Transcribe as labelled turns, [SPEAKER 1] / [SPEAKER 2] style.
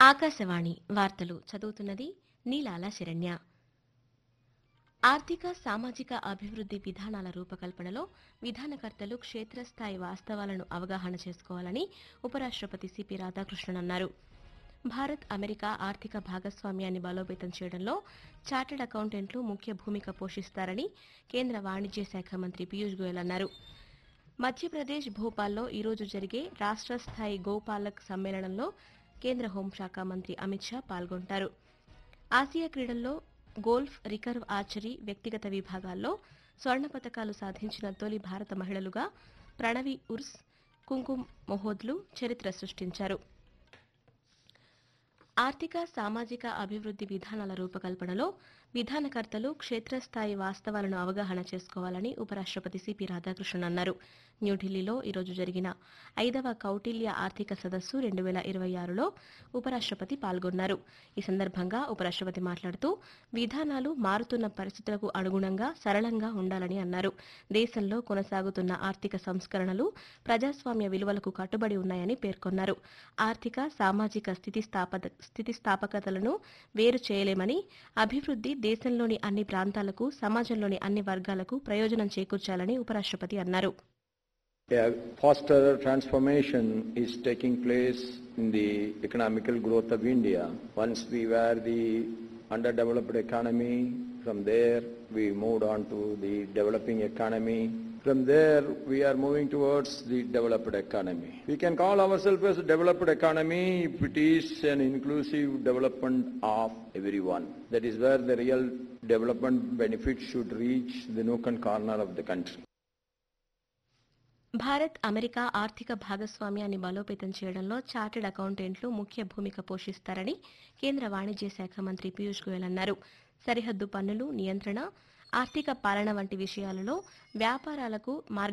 [SPEAKER 1] ఆకాశవాణి వార్తలు చదువుతున్నది నీలాల శరణ్య ఆర్థిక సామాజిక అభివృద్ధి విధానాల రూపకల్పనలో విధానకర్తలు క్షేత్రస్థాయి వాస్తవాలను అవగాహన చేసుకోవాలని ఉపరాష్ట్రపతి సిపి రాధాకృష్ణన్ అన్నారు భారత్ అమెరికా ఆర్థిక భాగస్వామ్యాన్ని బలోపేతం చేయడంలో చార్టర్డ్ అకౌంటెంట్లు ముఖ్య భూమిక పోషిస్తారని కేంద్ర వాణిజ్య శాఖ మంత్రి పీయూష్ గోయల్ అన్నారు మధ్యప్రదేశ్ భోపాల్లో ఈరోజు జరిగే రాష్ట్ర స్థాయి గోపాలక్ సమ్మేళనంలో కేంద్ర హోంశాఖ మంత్రి అమిత్ షా పాల్గొంటారు ఆసియా క్రీడల్లో గోల్ఫ్ రికర్వ్ ఆర్చరీ వ్యక్తిగత విభాగాల్లో స్వర్ణ పతకాలు సాధించిన తొలి భారత మహిళలుగా ప్రణవి ఉర్స్ కుంకుమ్ మొహోద్లు చరిత్ర సృష్టించారు ఆర్థిక సామాజిక అభివృద్ధి విధానాల రూపకల్పనలో విధానకర్తలు క్షేత్రస్థాయి వాస్తవాలను అవగాహన చేసుకోవాలని ఉపరాష్ట్రపతి సిపి రాధాకృష్ణన్ అన్నారు న్యూఢిల్లీలో ఈరోజు జరిగిన ఐదవ కౌటిల్య ఆర్థిక సదస్సు రెండు వేల ఇరవై ఆరులో ఉపరాష్ట్రపతి పాల్గొన్నారు ఈ సందర్భంగా ఉపరాష్ట్రపతి మాట్లాడుతూ విధానాలు మారుతున్న పరిస్థితులకు అనుగుణంగా సరళంగా ఉండాలని అన్నారు దేశంలో కొనసాగుతున్న ఆర్థిక సంస్కరణలు ప్రజాస్వామ్య విలువలకు కట్టుబడి ఉన్నాయని పేర్కొన్నారు ఆర్థిక సామాజిక స్థితిస్థాపక స్థితిస్థాపకతలను వేరు చేయలేమని అభివృద్ధి దేశంలోని అన్ని ప్రాంతాలకు సమాజంలోని అన్ని వర్గాలకు ప్రయోజనం చేకూర్చాలని ఉపరాష్ట్రపతి అన్నారు
[SPEAKER 2] A faster transformation is taking place in the economical growth of India. Once we were the underdeveloped economy, from there we moved on to the developing economy. From there we are moving towards the developed economy. We can call ourselves as a developed economy if it is an inclusive development of everyone. That is where the real development benefits should reach the nook and corner of the country.
[SPEAKER 1] Bharat America ఆర్థిక భాగస్వామ్యాన్ని బలోపేతం చేయడంలో chartered అకౌంటెంట్లు ముఖ్య భూమిక పోషిస్తారని కేంద్ర వాణిజ్య శాఖ మంత్రి పీయూష్ గోయల్ అన్నారు సరిహద్దు పన్నులు నియంత్రణ ఆర్థిక పాలన వంటి విషయాలలో వ్యాపారాలకు మార్గ